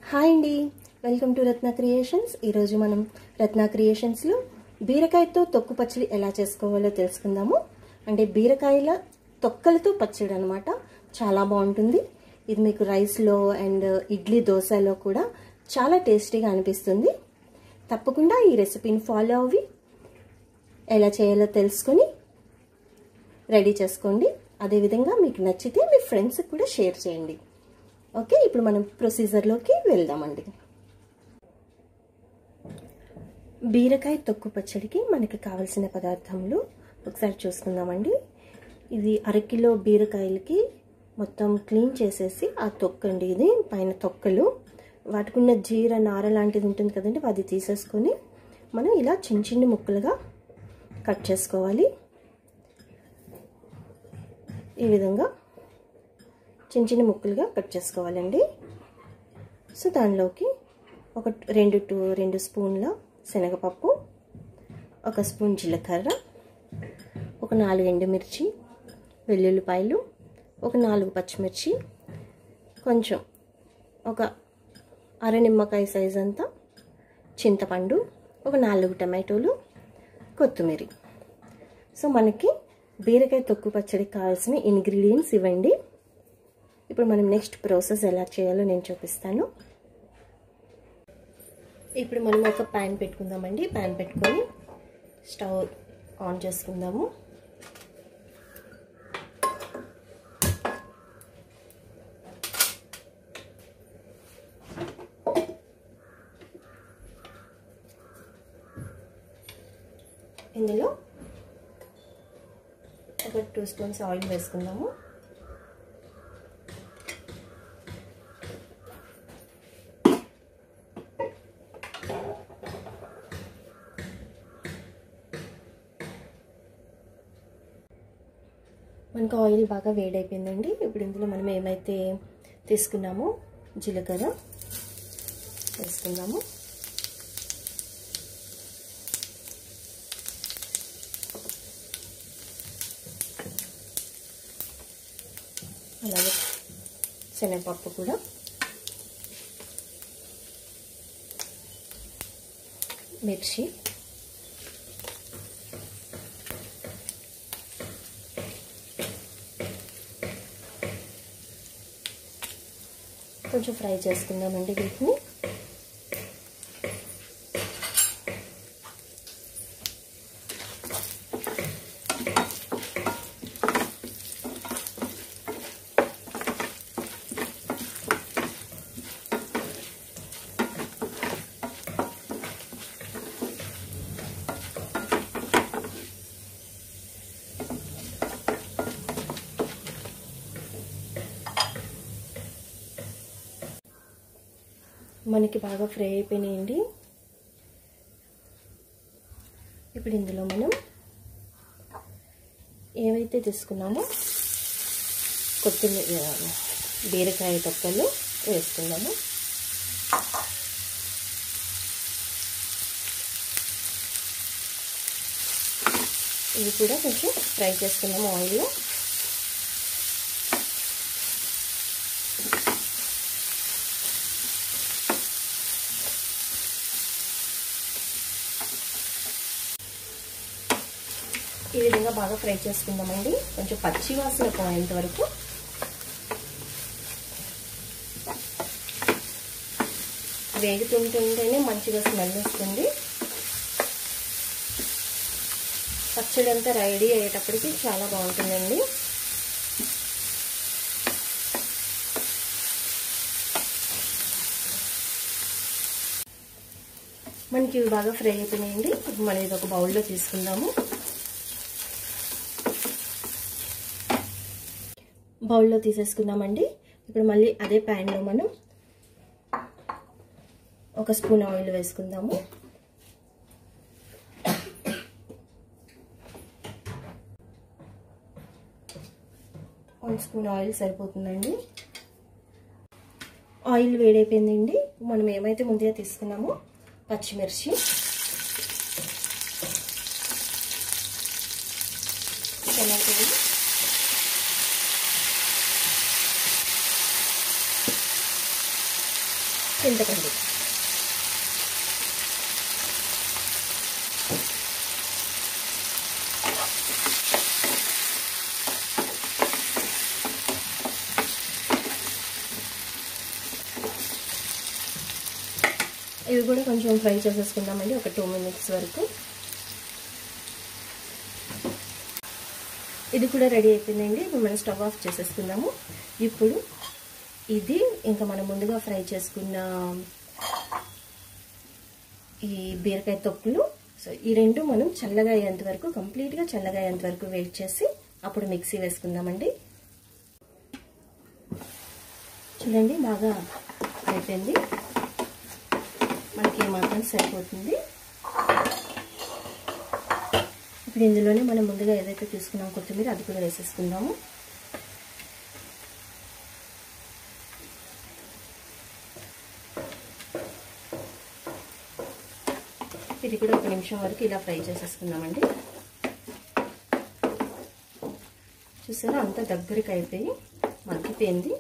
hi అండి welcome to Ratna creations ఈరోజు మనం రత్న క్రియేషన్స్లో బీరకాయతో తొక్కు పచ్చడి ఎలా చేసుకోవాలో తెలుసుకుందాము అంటే బీరకాయల తొక్కలతో పచ్చడి అనమాట చాలా బాగుంటుంది ఇది మీకు రైస్లో అండ్ ఇడ్లీ దోశలో కూడా చాలా టేస్టీగా అనిపిస్తుంది తప్పకుండా ఈ రెసిపీని ఫాలో అవ్వి ఎలా చేయాలో తెలుసుకొని రెడీ చేసుకోండి అదేవిధంగా మీకు నచ్చితే మీ ఫ్రెండ్స్కి కూడా షేర్ చేయండి ఓకే ఇప్పుడు మనం ప్రొసీజర్లోకి వెళ్దామండి బీరకాయ తొక్కు పచ్చడికి మనకి కావలసిన పదార్థములు ఒకసారి చూసుకుందామండి ఇది అరకిలో బీరకాయలకి మొత్తం క్లీన్ చేసేసి ఆ తొక్కండి ఇది పైన తొక్కలు వాటికున్న జీర నార లాంటిది ఉంటుంది కదండి అది తీసేసుకొని మనం ఇలా చిన్న చిన్న ముక్కలుగా కట్ చేసుకోవాలి ఈ విధంగా చిన్న చిన్న ముక్కలుగా కట్ చేసుకోవాలండి సో దానిలోకి ఒక రెండు టూ రెండు స్పూన్ల శనగపప్పు ఒక స్పూన్ జీలకర్ర ఒక నాలుగు ఎండుమిర్చి వెల్లుల్లిపాయలు ఒక నాలుగు పచ్చిమిర్చి కొంచెం ఒక అర నిమ్మకాయ సైజ్ అంతా చింతపండు ఒక నాలుగు టమాటోలు కొత్తిమీర సో మనకి బీరకాయ తొక్కు పచ్చడికి కావాల్సిన ఇంగ్రీడియంట్స్ ఇవ్వండి ఇప్పుడు మనం నెక్స్ట్ ప్రాసెస్ ఎలా చేయాలో నేను చూపిస్తాను ఇప్పుడు మనం ఒక ప్యాన్ పెట్టుకుందామండి ప్యాన్ పెట్టుకొని స్టవ్ ఆన్ చేసుకుందాము ఇందులో ఒక టూ స్పూన్స్ ఆయిల్ వేసుకుందాము మనకు ఆయిల్ బాగా వేడైపోయిందండి ఇప్పుడు ఇందులో మనం ఏమైతే తీసుకున్నామో జీలకర్ర వేసుకుందాము అలాగే శనగపప్పు కూడా మిర్చి కొంచెం ఫ్రై చేసుకుందామండి వీటిని మనకి బాగా ఫ్రై అయిపోయినాయండి ఇప్పుడు ఇందులో మనం ఏవైతే తీసుకున్నామో కొత్తిమీర బీరకాయ తొక్కలు వేసుకున్నాము ఇవి కూడా కొంచెం ఫ్రై చేసుకున్నాము ఆయిల్లో ఈ విధంగా బాగా ఫ్రై చేసుకుందామండి కొంచెం పచ్చి వాసన పోయేంత వరకు వేగుతుంటుంటేనే మంచిగా స్మెల్ వస్తుంది పచ్చడి అంతా రెడీ అయ్యేటప్పటికి చాలా బాగుంటుందండి మనకి ఇవి బాగా ఫ్రై అయిపోయినాయండి ఇప్పుడు మనం ఇది ఒక బౌల్లో తీసుకుందాము బౌల్లో తీసేసుకుందామండి ఇప్పుడు మళ్ళీ అదే ప్యాన్లో మనం ఒక స్పూన్ ఆయిల్ వేసుకుందాము వన్ స్పూన్ ఆయిల్ సరిపోతుందండి ఆయిల్ వేడైపోయిందండి మనం ఏమైతే ముందుగా తీసుకున్నామో పచ్చిమిర్చి టమాటోలు చింతపండు ఇవి కూడా కొంచెం ఫ్రై చేసేసుకుందామండి ఒక టూ మినిట్స్ వరకు ఇది కూడా రెడీ అయిపోయిందండి ఇప్పుడు మనం స్టవ్ ఆఫ్ చేసేసుకుందాము ఇప్పుడు ఇది ఇంకా మనం ముందుగా ఫ్రై చేసుకున్న ఈ బీరకాయ తొక్కులు సో ఈ రెండు మనం చల్లగా అయ్యేంత వరకు కంప్లీట్గా చల్లగా అయ్యేంత వరకు వెయిట్ చేసి అప్పుడు మిక్సీ వేసుకుందామండి చూడండి బాగా అయిపోయింది మనకి మాత్రం సరిపోతుంది ఇప్పుడు ఇందులోనే మనం ముందుగా ఏదైతే తీసుకున్నాం కొత్తిమీర అది కూడా వేసేసుకుందాము ఇది కూడా ఒక నిమిషం వరకు ఇలా ఫ్రై చేసేసుకుందామండి చూసారా అంతా దగ్గరికి అయిపోయి మగ్గిపోయింది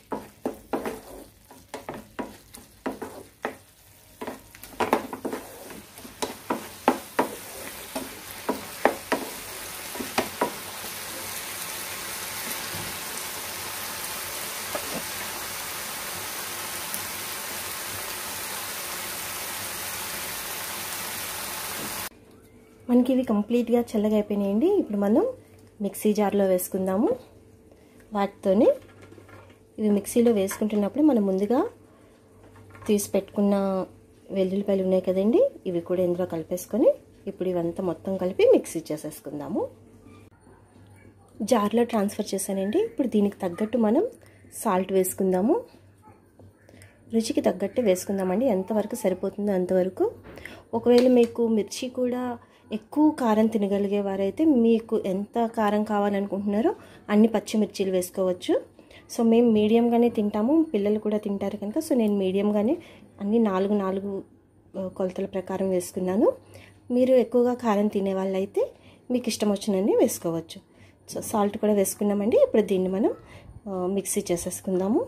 మనకి ఇవి కంప్లీట్గా చల్లగా అయిపోయినాయండి ఇప్పుడు మనం మిక్సీ జార్లో వేసుకుందాము వాటితోనే ఇవి మిక్సీలో వేసుకుంటున్నప్పుడు మనం ముందుగా తీసి పెట్టుకున్న వెల్లుల్లిపాయలు ఉన్నాయి కదండి ఇవి కూడా ఇందులో కలిపేసుకొని ఇప్పుడు ఇవంతా మొత్తం కలిపి మిక్సీ చేసేసుకుందాము జార్లో ట్రాన్స్ఫర్ చేశానండి ఇప్పుడు దీనికి తగ్గట్టు మనం సాల్ట్ వేసుకుందాము రుచికి తగ్గట్టు వేసుకుందామండి ఎంతవరకు సరిపోతుందో అంతవరకు ఒకవేళ మీకు మిర్చి కూడా ఎక్కువ కారం తినగలిగే వారైతే మీకు ఎంత కారం కావాలనుకుంటున్నారో అన్ని పచ్చిమిర్చీలు వేసుకోవచ్చు సో మేము మీడియంగానే తింటాము పిల్లలు కూడా తింటారు కనుక సో నేను మీడియంగానే అన్ని నాలుగు నాలుగు కొలతల ప్రకారం వేసుకున్నాను మీరు ఎక్కువగా కారం తినే వాళ్ళైతే మీకు ఇష్టం వచ్చినన్ని వేసుకోవచ్చు సో సాల్ట్ కూడా వేసుకున్నామండి ఇప్పుడు దీన్ని మనం మిక్సీ చేసేసుకుందాము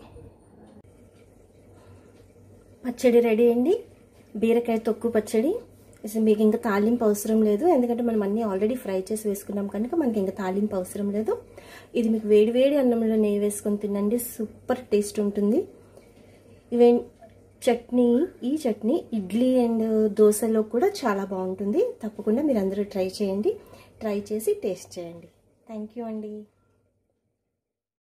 పచ్చడి రెడీ అండి బీరకాయ తొక్కు పచ్చడి మీకు ఇంకా తాలింపు అవసరం లేదు ఎందుకంటే మనం అన్నీ ఆల్రెడీ ఫ్రై చేసి వేసుకున్నాం కనుక మనకి ఇంకా తాలింపు అవసరం లేదు ఇది మీకు వేడి వేడి అన్నంలో నెయ్యి వేసుకొని తినండి సూపర్ టేస్ట్ ఉంటుంది ఇవే చట్నీ ఈ చట్నీ ఇడ్లీ అండ్ దోశలో కూడా చాలా బాగుంటుంది తప్పకుండా మీరు అందరూ ట్రై చేయండి ట్రై చేసి టేస్ట్ చేయండి థ్యాంక్ యూ అండి